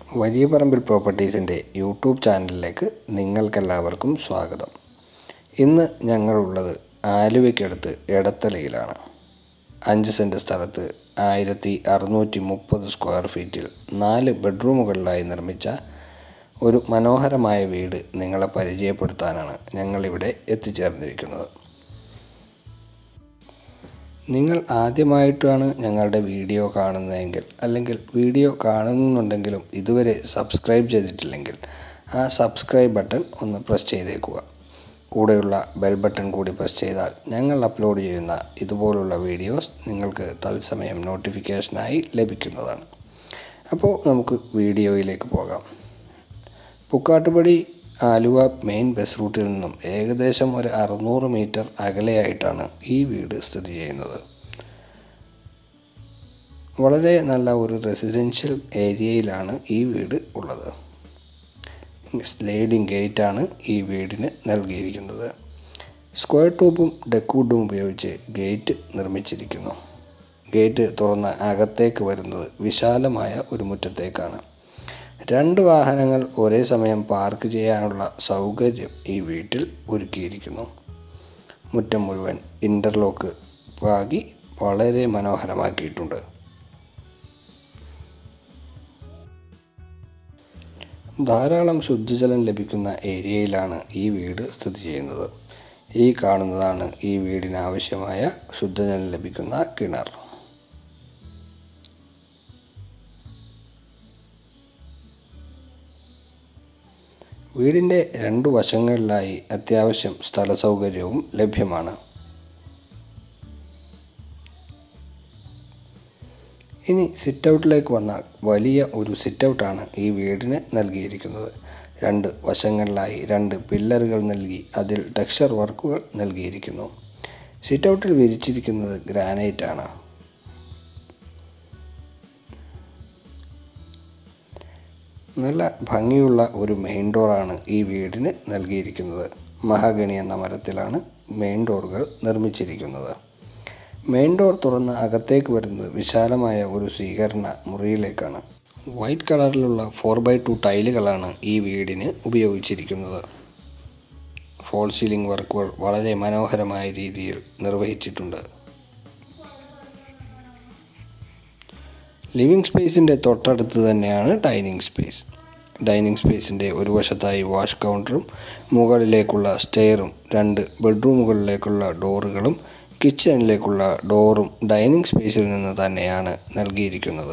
വലിയ പറമ്പിൽ പ്രോപ്പർട്ടീസിൻ്റെ യൂട്യൂബ് ചാനലിലേക്ക് നിങ്ങൾക്കെല്ലാവർക്കും സ്വാഗതം ഇന്ന് ഞങ്ങളുള്ളത് ആലുവയ്ക്കടുത്ത് എടത്തലയിലാണ് അഞ്ച് സെൻറ്റ് സ്ഥലത്ത് ആയിരത്തി അറുന്നൂറ്റി മുപ്പത് സ്ക്വയർ ഫീറ്റിൽ നാല് ബെഡ്റൂമുകളിലായി നിർമ്മിച്ച ഒരു മനോഹരമായ വീട് നിങ്ങളെ പരിചയപ്പെടുത്താനാണ് ഞങ്ങളിവിടെ എത്തിച്ചേർന്നിരിക്കുന്നത് നിങ്ങൾ ആദ്യമായിട്ടാണ് ഞങ്ങളുടെ വീഡിയോ കാണുന്നതെങ്കിൽ അല്ലെങ്കിൽ വീഡിയോ കാണുന്നുണ്ടെങ്കിലും ഇതുവരെ സബ്സ്ക്രൈബ് ചെയ്തിട്ടില്ലെങ്കിൽ ആ സബ്സ്ക്രൈബ് ബട്ടൺ ഒന്ന് പ്രസ് ചെയ്തേക്കുക കൂടെയുള്ള ബെൽ ബട്ടൺ കൂടി പ്രസ് ചെയ്താൽ ഞങ്ങൾ അപ്ലോഡ് ചെയ്യുന്ന ഇതുപോലുള്ള വീഡിയോസ് നിങ്ങൾക്ക് തത്സമയം നോട്ടിഫിക്കേഷനായി ലഭിക്കുന്നതാണ് അപ്പോൾ നമുക്ക് വീഡിയോയിലേക്ക് പോകാം പുക്കാട്ടുപടി ആലുവ മെയിൻ ബസ് റൂട്ടിൽ നിന്നും ഏകദേശം ഒരു അറുന്നൂറ് മീറ്റർ അകലെയായിട്ടാണ് ഈ വീട് സ്ഥിതി ചെയ്യുന്നത് വളരെ നല്ല ഒരു റെസിഡൻഷ്യൽ ഏരിയയിലാണ് ഈ വീട് ഉള്ളത് സ്ലൈഡിംഗ് ഗേറ്റാണ് ഈ വീടിന് നൽകിയിരിക്കുന്നത് സ്ക്വയർ ട്യൂബും ഡെക്വുഡും ഉപയോഗിച്ച് ഗേറ്റ് നിർമ്മിച്ചിരിക്കുന്നു ഗേറ്റ് തുറന്ന് അകത്തേക്ക് വരുന്നത് വിശാലമായ ഒരു മുറ്റത്തേക്കാണ് രണ്ട് വാഹനങ്ങൾ ഒരേ സമയം പാർക്ക് ചെയ്യാനുള്ള സൗകര്യം ഈ വീട്ടിൽ ഒരുക്കിയിരിക്കുന്നു മുറ്റം മുഴുവൻ ഇൻ്റർലോക്ക് പാകി വളരെ മനോഹരമാക്കിയിട്ടുണ്ട് ധാരാളം ശുദ്ധജലം ലഭിക്കുന്ന ഏരിയയിലാണ് ഈ വീട് സ്ഥിതി ചെയ്യുന്നത് ഈ കാണുന്നതാണ് ഈ വീടിന് ആവശ്യമായ ശുദ്ധജലം ലഭിക്കുന്ന കിണർ വീടിൻ്റെ രണ്ടു വശങ്ങളിലായി അത്യാവശ്യം സ്ഥല സൗകര്യവും ലഭ്യമാണ് ഇനി സിറ്റ് ഔട്ടിലേക്ക് വന്നാൽ വലിയ ഒരു സിറ്റ് ഔട്ടാണ് ഈ വീടിന് നൽകിയിരിക്കുന്നത് രണ്ട് വശങ്ങളിലായി രണ്ട് പില്ലറുകൾ നൽകി അതിൽ ടെക്സ്ചർ വർക്കുകൾ നൽകിയിരിക്കുന്നു സിറ്റ് ഔട്ടിൽ വിരിച്ചിരിക്കുന്നത് ഗ്രാനൈറ്റ് ആണ് നല്ല ഭംഗിയുള്ള ഒരു മെയിൻ ഡോറാണ് ഈ വീടിന് നൽകിയിരിക്കുന്നത് മഹാഗണി എന്ന മരത്തിലാണ് മെയിൻ ഡോറുകൾ നിർമ്മിച്ചിരിക്കുന്നത് മെയിൻ ഡോർ തുറന്ന് അകത്തേക്ക് വരുന്നത് വിശാലമായ ഒരു സ്വീകരണ മുറിയിലേക്കാണ് വൈറ്റ് കളറിലുള്ള ഫോർ ബൈ ടു ടൈലുകളാണ് ഈ വീടിന് ഉപയോഗിച്ചിരിക്കുന്നത് ഫോൾ സീലിംഗ് വർക്കുകൾ വളരെ മനോഹരമായ രീതിയിൽ നിർവഹിച്ചിട്ടുണ്ട് ലിവിംഗ് സ്പേസിൻ്റെ തൊട്ടടുത്ത് തന്നെയാണ് ഡൈനിങ് സ്പേസ് ഡൈനിങ് സ്പേസിൻ്റെ ഒരു വശത്തായി വാഷ് കൗണ്ടറും മുകളിലേക്കുള്ള സ്റ്റെയറും രണ്ട് ബെഡ്റൂമുകളിലേക്കുള്ള ഡോറുകളും കിച്ചണിലേക്കുള്ള ഡോറും ഡൈനിങ് സ്പേസിൽ നിന്ന് തന്നെയാണ് നൽകിയിരിക്കുന്നത്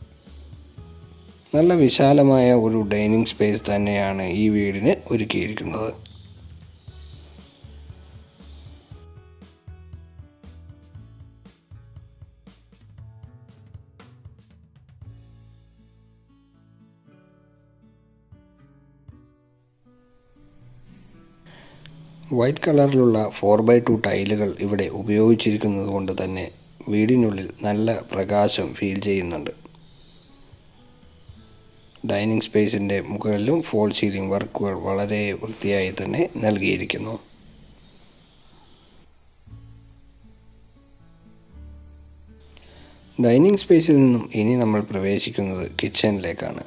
നല്ല വിശാലമായ ഒരു ഡൈനിങ് സ്പേസ് തന്നെയാണ് ഈ വീടിന് ഒരുക്കിയിരിക്കുന്നത് വൈറ്റ് കളറിലുള്ള ഫോർ ബൈ ടു ടൈലുകൾ ഇവിടെ ഉപയോഗിച്ചിരിക്കുന്നത് കൊണ്ട് തന്നെ വീടിനുള്ളിൽ നല്ല പ്രകാശം ഫീൽ ചെയ്യുന്നുണ്ട് ഡൈനിങ് സ്പേസിൻ്റെ മുകളിലും ഫോൾ സീലിംഗ് വർക്കുകൾ വളരെ വൃത്തിയായി തന്നെ നൽകിയിരിക്കുന്നു ഡൈനിങ് സ്പേസിൽ നിന്നും ഇനി നമ്മൾ പ്രവേശിക്കുന്നത് കിച്ചണിലേക്കാണ്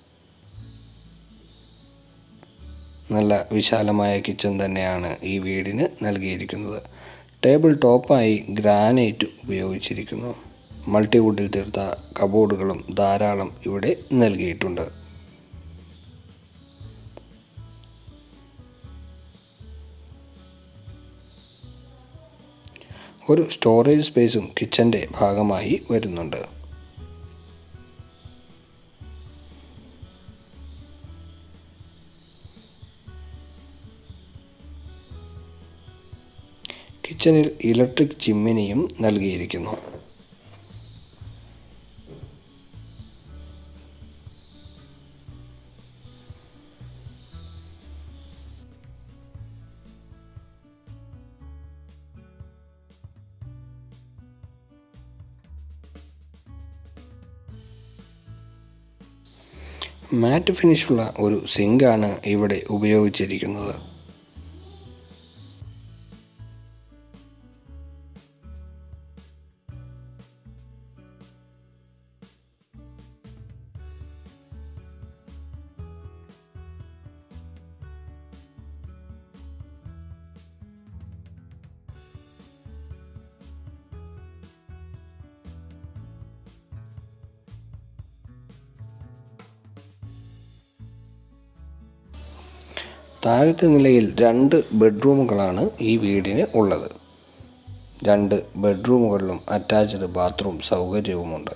നല്ല വിശാലമായ കിച്ചൺ തന്നെയാണ് ഈ വീടിന് നൽകിയിരിക്കുന്നത് ടേബിൾ ടോപ്പായി ഗ്രാനൈറ്റ് ഉപയോഗിച്ചിരിക്കുന്നു മൾട്ടിവുഡിൽ തീർത്ത കബോർഡുകളും ധാരാളം ഇവിടെ നൽകിയിട്ടുണ്ട് ഒരു സ്റ്റോറേജ് സ്പേസും കിച്ചൻ്റെ ഭാഗമായി വരുന്നുണ്ട് കിച്ചണിൽ ഇലക്ട്രിക് ചിമ്മിനിയും നൽകിയിരിക്കുന്നു മാറ്റ് ഫിനിഷുള്ള ഒരു സിങ്കാണ് ഇവിടെ ഉപയോഗിച്ചിരിക്കുന്നത് താഴത്തെ നിലയിൽ രണ്ട് ബെഡ്റൂമുകളാണ് ഈ വീടിന് ഉള്ളത് രണ്ട് ബെഡ്റൂമുകളിലും അറ്റാച്ച്ഡ് ബാത്റൂം സൗകര്യവുമുണ്ട്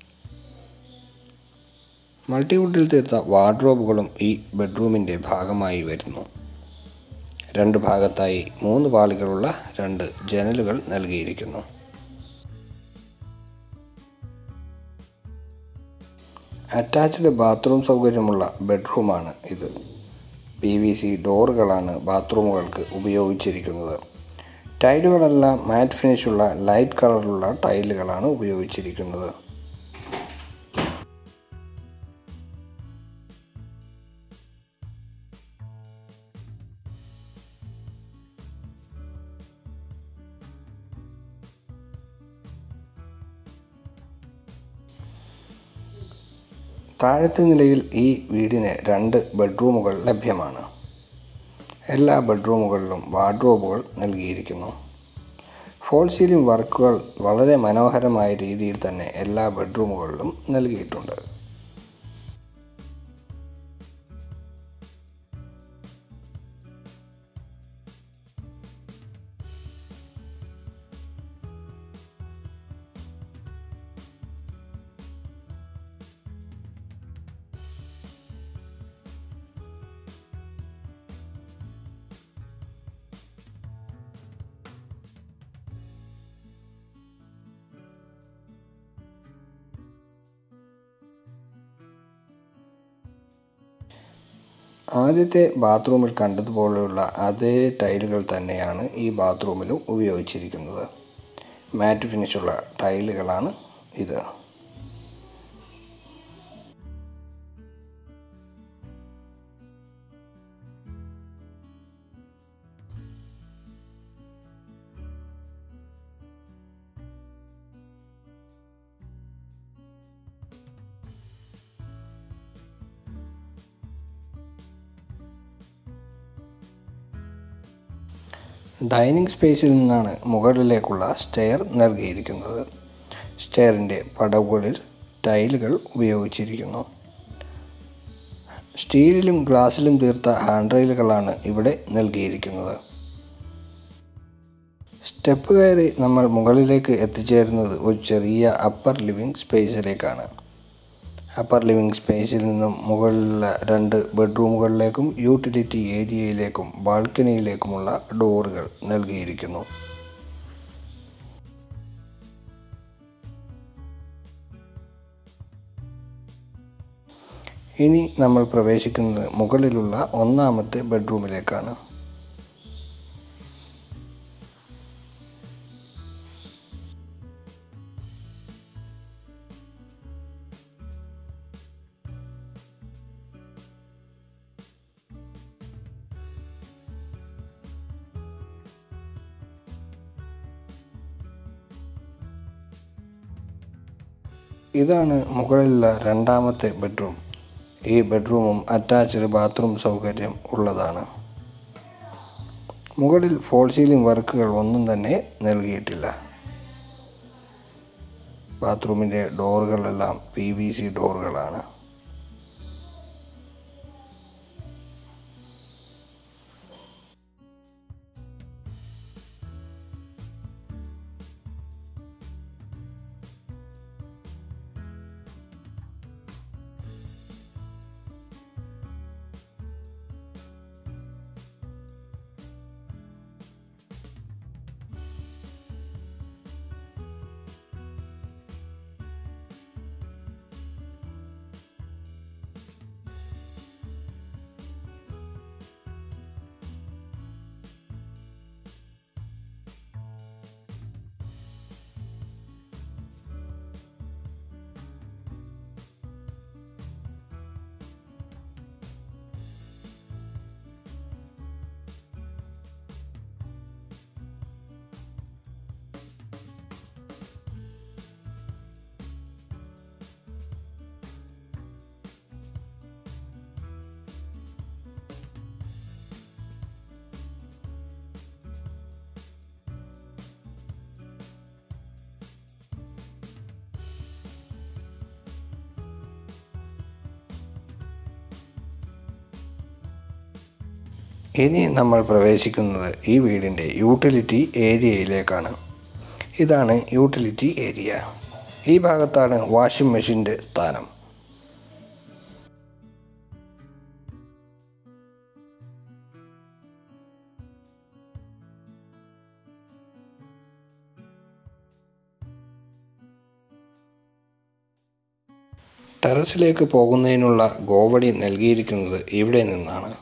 മൾട്ടിവുഡിൽ തീർത്ത വാർഡ്രോബുകളും ഈ ബെഡ്റൂമിൻ്റെ ഭാഗമായി വരുന്നു രണ്ട് ഭാഗത്തായി മൂന്ന് പാളികളുള്ള രണ്ട് ജനലുകൾ നൽകിയിരിക്കുന്നു അറ്റാച്ച്ഡ് ബാത്റൂം സൗകര്യമുള്ള ബെഡ്റൂമാണ് ഇത് പി വി സി ഡോറുകളാണ് ബാത്റൂമുകൾക്ക് ഉപയോഗിച്ചിരിക്കുന്നത് ടൈലുകളെല്ലാം മാറ്റ് ഫിനിഷുള്ള ലൈറ്റ് കളറിലുള്ള ടൈലുകളാണ് ഉപയോഗിച്ചിരിക്കുന്നത് താഴത്തെ നിലയിൽ ഈ വീടിന് രണ്ട് ബെഡ്റൂമുകൾ ലഭ്യമാണ് എല്ലാ ബെഡ്റൂമുകളിലും വാർഡ്രോബുകൾ നൽകിയിരിക്കുന്നു ഫോൾ സീലിംഗ് വർക്കുകൾ വളരെ മനോഹരമായ രീതിയിൽ തന്നെ എല്ലാ ബെഡ്റൂമുകളിലും നൽകിയിട്ടുണ്ട് ആദ്യത്തെ ബാത്റൂമിൽ കണ്ടതുപോലെയുള്ള അതേ ടൈലുകൾ തന്നെയാണ് ഈ ബാത്റൂമിലും ഉപയോഗിച്ചിരിക്കുന്നത് മാറ്റ് ഫിനിഷുള്ള ടൈലുകളാണ് ഇത് ഡൈനിങ് സ്പേസിൽ നിന്നാണ് മുകളിലേക്കുള്ള സ്റ്റെയർ നൽകിയിരിക്കുന്നത് സ്റ്റെയറിൻ്റെ പടവുകളിൽ ടൈലുകൾ ഉപയോഗിച്ചിരിക്കുന്നു സ്റ്റീലിലും ഗ്ലാസ്സിലും തീർത്ത ഹാൻഡ് റെയിലുകളാണ് ഇവിടെ നൽകിയിരിക്കുന്നത് സ്റ്റെപ്പ് കയറി നമ്മൾ മുകളിലേക്ക് എത്തിച്ചേരുന്നത് ഒരു ചെറിയ അപ്പർ ലിവിംഗ് സ്പേസിലേക്കാണ് അപ്പർ ലിവിംഗ് സ്പേസിൽ നിന്നും മുകളിലുള്ള രണ്ട് ബെഡ്റൂമുകളിലേക്കും യൂട്ടിലിറ്റി ഏരിയയിലേക്കും ബാൽക്കണിയിലേക്കുമുള്ള ഡോറുകൾ നൽകിയിരിക്കുന്നു ഇനി നമ്മൾ പ്രവേശിക്കുന്നത് മുകളിലുള്ള ഒന്നാമത്തെ ബെഡ്റൂമിലേക്കാണ് ഇതാണ് മുകളിലുള്ള രണ്ടാമത്തെ ബെഡ്റൂം ഈ ബെഡ്റൂമും അറ്റാച്ച്ഡ് ബാത്റൂം സൗകര്യം ഉള്ളതാണ് മുകളിൽ ഫോൾ സീലിംഗ് വർക്കുകൾ ഒന്നും തന്നെ നൽകിയിട്ടില്ല ബാത്റൂമിൻ്റെ ഡോറുകളെല്ലാം പി വി സി ഡോറുകളാണ് ഇനി നമ്മൾ പ്രവേശിക്കുന്നത് ഈ വീടിൻ്റെ യൂട്ടിലിറ്റി ഏരിയയിലേക്കാണ് ഇതാണ് യൂട്ടിലിറ്റി ഏരിയ ഈ ഭാഗത്താണ് വാഷിംഗ് മെഷീൻ്റെ സ്ഥാനം ടെറസിലേക്ക് പോകുന്നതിനുള്ള ഗോവടി നൽകിയിരിക്കുന്നത് ഇവിടെ നിന്നാണ്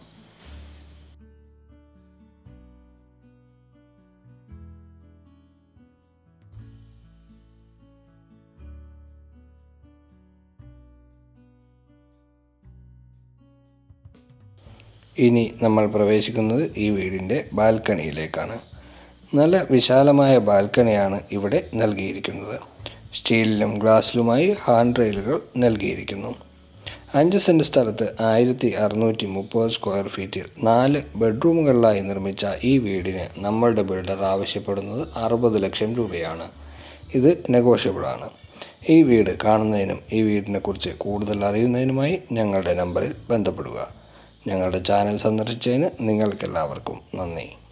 ഇനി നമ്മൾ പ്രവേശിക്കുന്നത് ഈ വീടിൻ്റെ ബാൽക്കണിയിലേക്കാണ് നല്ല വിശാലമായ ബാൽക്കണിയാണ് ഇവിടെ നൽകിയിരിക്കുന്നത് സ്റ്റീലിലും ഗ്ലാസ്സിലുമായി ഹാൻഡ് റെയിലുകൾ നൽകിയിരിക്കുന്നു അഞ്ച് സെൻറ്റ് സ്ഥലത്ത് ആയിരത്തി അറുന്നൂറ്റി മുപ്പത് സ്ക്വയർ ഫീറ്റിൽ നാല് ബെഡ്റൂമുകളിലായി നിർമ്മിച്ച ഈ വീടിന് നമ്മളുടെ ബിൽഡർ ആവശ്യപ്പെടുന്നത് അറുപത് ലക്ഷം രൂപയാണ് ഇത് നെഗോഷ്യബിളാണ് ഈ വീട് കാണുന്നതിനും ഈ വീടിനെക്കുറിച്ച് കൂടുതൽ അറിയുന്നതിനുമായി ഞങ്ങളുടെ നമ്പറിൽ ബന്ധപ്പെടുക ഞങ്ങളുടെ ചാനൽ സന്ദർശിച്ചതിന് നിങ്ങൾക്കെല്ലാവർക്കും നന്ദി